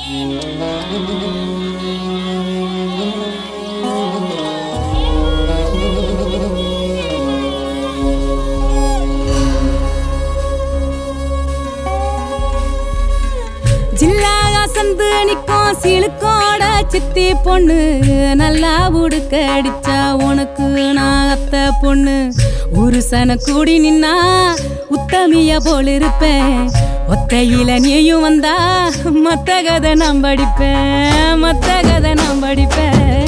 ஜில்லாக சந்து நிக்கும் சிலுக்கோட சித்தி பொண்ணு நல்லா உடுக்க அடிச்சா உனக்கு நான் அத்த பொண்ணு ஒரு சன கூடி நின்னா உத்தமிய போல் இருப்பேன் ஒத்தையில நீயும் வந்தா மத்த கதை நான் படிப்பேன் மத்த கதை நான் படிப்பேன்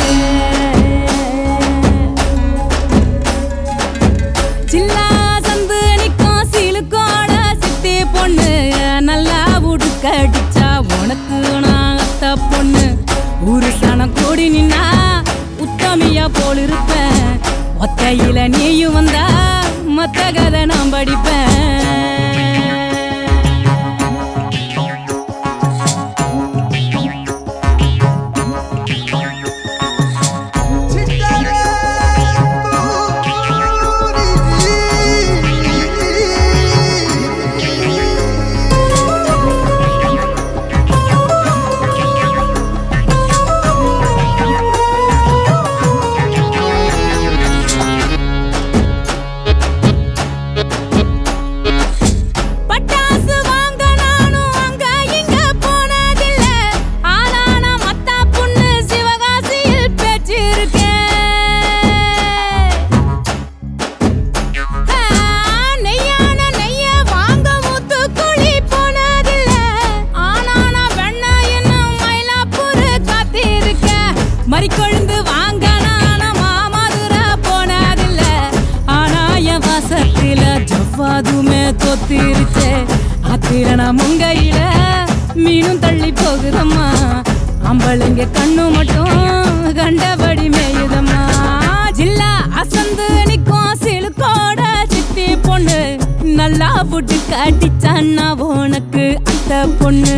சில்லா சந்து நிக்கும் சிலுக்கோட சித்தி பொண்ணு நல்லா உடுக்க அடிச்சா உனக்கு நான் அத்த பொண்ணு ஒரு சனம் கூடி நின்னா உத்தமியா போல் இருப்பேன் ஒத்தையில நீயும் வந்தா மத்த கதை நான் படிப்பேன் பட்டாசு வாங்க நானும் அங்க இங்க போனதில்ல ஆனா நான் மத்தா பொண்ணு சிவகாசியில் பேச்சிருக்கேன் ஆ, நெய்யான நெய்ய வாங்க மூத்துக்குழி போனதில்ல ஆனா நான் வெண்ணெய் என்னும் மயிலாப்பூர் காத்திருக்கேன் மறிக்கொழுந்து வாங்க நானும் மாமதுரை போனதில்ல ஆனா என் வாசத்தில ஜவ்வாதுமே தொத்திருச்சே ஆத்திரன முங்கையில மீனும் தள்ளி போகுதம்மா அம்பளைங்க கண்ணு மட்டும் கண்டபடி மேயுதம்மா ஜில்லா அசந்து நிக்கும் சிலுக்கோட சித்தி பொண்ணு நல்லா புட்டு காட்டிச்சான்னா உனக்கு அந்த பொண்ணு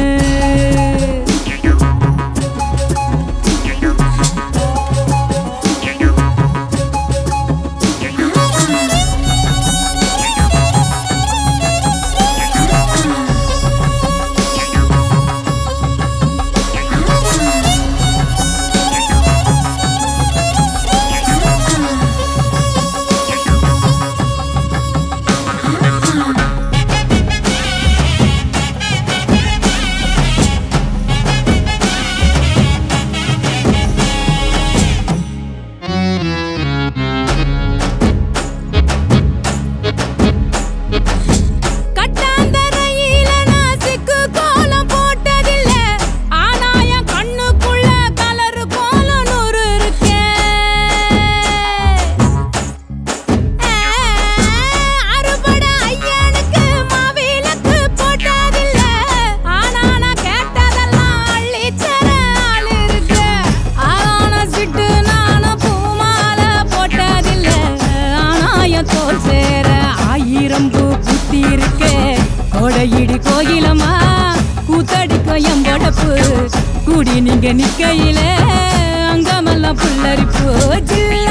கட்டாந்தரையில நான் சிக்கு கோலம் போட்டதில்ல ஆனா என் கண்ணுக்குள்ள கலரு கோலம் நூறு இருக்கே அறுபட ஐயனுக்கு மாவிளக்கு போட்டதில்ல ஆனா நான் கேட்டதெல்லாம் அள்ளிச்சர ஆள் இருக்கு ஆனா சிட்டு நானும் பூமாலை போட்டதில்ல ஆனா என் தோல் சேர ஆயிரம் பூ குத்தி இருக்கே கோடையிடி கோயிலம்மா கூத்தடிக்கும் என் பொடப்பு கூடி நீங்க நிக்கையில அங்கமெல்லாம் புல்லரிப்பு ஜில்லா